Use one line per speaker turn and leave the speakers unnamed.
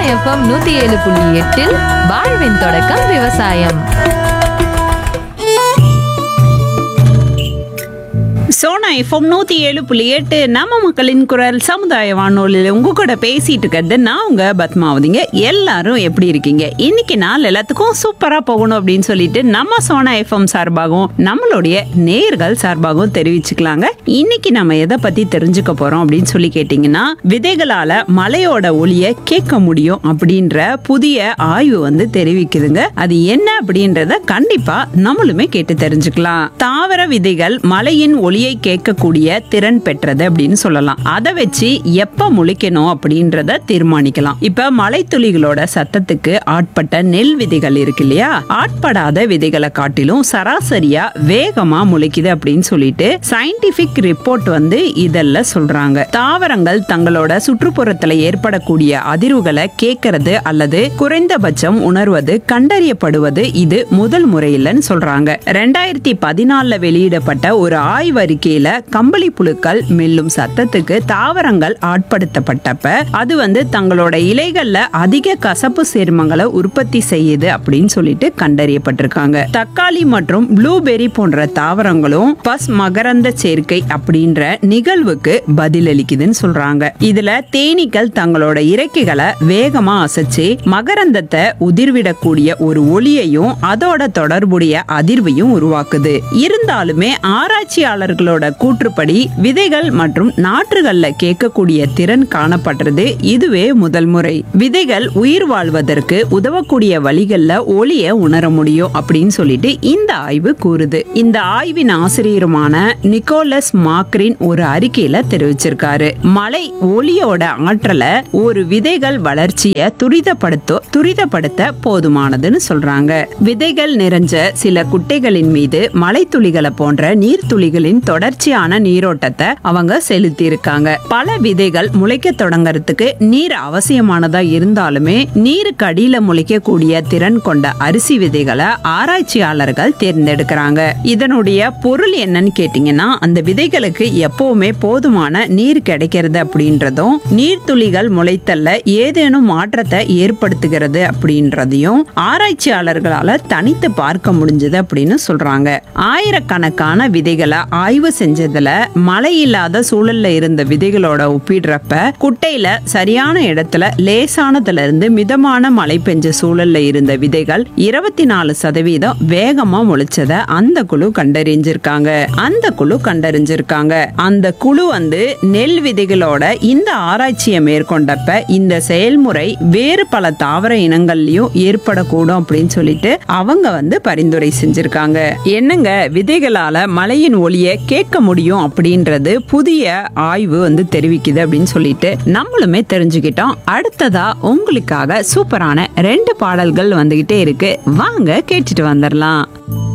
FM நூத்தி ஏழு புள்ளி எட்டில் வாழ்வின் தொடக்கம் விவசாயம்
சோனா எஃப்எம் நூத்தி ஏழு புள்ளி எட்டு நம்ம மக்களின் குரல் சமுதாய வானொலியில் உங்க கூட பேசிட்டு இருக்கிறது நான் உங்க பத்மாவதிங்க எல்லாரும் எப்படி இருக்கீங்க இன்னைக்கு நாள் எல்லாத்துக்கும் சூப்பரா போகணும் அப்படின்னு சொல்லிட்டு நம்ம சோனா எஃப்எம் சார்பாகவும் நம்மளுடைய நேர்கள் சார்பாகவும் தெரிவிச்சுக்கலாங்க இன்னைக்கு நம்ம எதை பத்தி தெரிஞ்சுக்க போறோம் அப்படின்னு சொல்லி கேட்டீங்கன்னா விதைகளால மலையோட ஒளிய கேட்க முடியும் அப்படின்ற புதிய ஆய்வு வந்து தெரிவிக்குதுங்க அது என்ன அப்படின்றத கண்டிப்பா நம்மளுமே கேட்டு தெரிஞ்சுக்கலாம் தாவர விதைகள் மலையின் ஒளியை கேட்கக்கூடிய திறன் பெற்றது அப்படின்னு சொல்லலாம் அதை வச்சு எப்ப முளைக்கணும் அப்படின்றத தீர்மானிக்கலாம் இப்ப மலைத்துளிகளோட சத்தத்துக்கு ஆட்பட்ட நெல் விதைகள் இருக்கு இல்லையா ஆட்படாத விதைகளை காட்டிலும் சராசரியா வேகமா முளைக்குது அப்படின்னு சொல்லிட்டு சயின்டிபிக் ரிப்போர்ட் வந்து இதெல்லாம் சொல்றாங்க தாவரங்கள் தங்களோட சுற்றுப்புறத்துல ஏற்படக்கூடிய அதிர்வுகளை கேட்கறது அல்லது குறைந்தபட்சம் உணர்வது கண்டறியப்படுவது இது முதல் முறையில்னு சொல்றாங்க ரெண்டாயிரத்தி பதினாலுல வெளியிடப்பட்ட ஒரு ஆய்வறிக்கையில கம்பளி புழுக்கள் மெல்லும் சத்தத்துக்கு தாவரங்கள் ஆட்படுத்தப்பட்டப்ப அது வந்து தங்களோட இலைகள்ல அதிக கசப்பு சேர்மங்களை உற்பத்தி செய்யுது அப்படின்னு சொல்லிட்டு கண்டறியப்பட்டிருக்காங்க தக்காளி மற்றும் ப்ளூபெர்ரி போன்ற தாவரங்களும் பஸ் மகரந்த சேர்க்கை அப்படின்ற நிகழ்வுக்கு பதிலளிக்குதுன்னு சொல்றாங்க இதுல தேனீக்கள் தங்களோட இறக்கைகளை வேகமா அசைச்சு மகரந்தத்தை உதிர்விடக்கூடிய ஒரு ஒளியையும் அதோட தொடர்புடைய அதிர்வையும் உருவாக்குது இருந்தாலுமே ஆராய்ச்சியாளர்களோட கூற்றுப்படி விதைகள் மற்றும் நாற்றுகள்ல கேட்கக்கூடிய திறன் காணப்படுறது இதுவே முதல் முறை விதைகள் உயிர் வாழ்வதற்கு உதவக்கூடிய வழிகள்ல ஒளிய உணர முடியும் அப்படின்னு சொல்லிட்டு இந்த ஆய்வு கூறுது இந்த ஆய்வின் ஆசிரியருமான நிக்கோலஸ் மாக்ரின் ஒரு அறிக்கையில தெரிவிச்சிருக்காரு மலை ஒளியோட ஆற்றலை ஒரு விதைகள் வளர்ச்சியை துரிதப்படுத்த துரிதப்படுத்த போதுமானதுன்னு சொல்றாங்க விதைகள் நிறைஞ்ச சில குட்டைகளின் மீது மலைத்துளிகளை போன்ற நீர்த்துளிகளின் தொடர்ச்சியான நீரோட்டத்தை அவங்க செலுத்தி இருக்காங்க பல விதைகள் முளைக்க தொடங்கறதுக்கு நீர் அவசியமானதா இருந்தாலுமே நீருக்கு அடியில முளைக்கக்கூடிய திறன் கொண்ட அரிசி விதைகளை ஆராய்ச்சியாளர்கள் தேர்ந்தெடுக்கிறாங்க இதனுடைய பொருள் என்னன்னு கேட்டீங்கன்னா அந்த விதைகளுக்கு எப்பவுமே போதுமான நீர் கிடைக்கிறது அப்படின்றதும் நீர்த்துளிகள் முளைத்தல்ல ஏதேனும் மாற்றத்தை ஏற்படுத்துகிறது அப்படின்றதையும் ஆராய்ச்சியாளர்களால தனித்து பார்க்க முடிஞ்சது அப்படின்னு சொல்றாங்க ஆயிரக்கணக்கான விதைகளை ஆய்வு செஞ்சதுல மழை இல்லாத சூழல்ல இருந்த விதைகளோட ஒப்பிடுறப்ப குட்டையில சரியான இடத்துல லேசானதுல இருந்து மிதமான மழை பெஞ்ச சூழல்ல இருந்த விதைகள் இருபத்தி நாலு சதவீதம் வேகமா முளைச்சத அந்த குழு கண்டறிஞ்சிருக்காங்க அந்த குழு கண்டறிஞ்சிருக்காங்க அந்த குழு வந்து நெல் விதைகளோட இந்த ஆராய்ச்சியை மேற்கொண்டப்ப இந்த செயல்முறை வேறு பல தாவர இனங்கள்லயும் ஏற்படக்கூடும் அப்படின்னு சொல்லிட்டு அவங்க வந்து பரிந்துரை செஞ்சிருக்காங்க என்னங்க விதைகளால மழையின் ஒளியை கேட்க முடியும் அப்படின்றது புதிய ஆய்வு வந்து தெரிவிக்குது அப்படின்னு சொல்லிட்டு நம்மளுமே தெரிஞ்சுக்கிட்டோம் அடுத்ததா உங்களுக்காக சூப்பரான ரெண்டு பாடல்கள் வந்துகிட்டே இருக்கு வாங்க கேட்டுட்டு வந்துடலாம்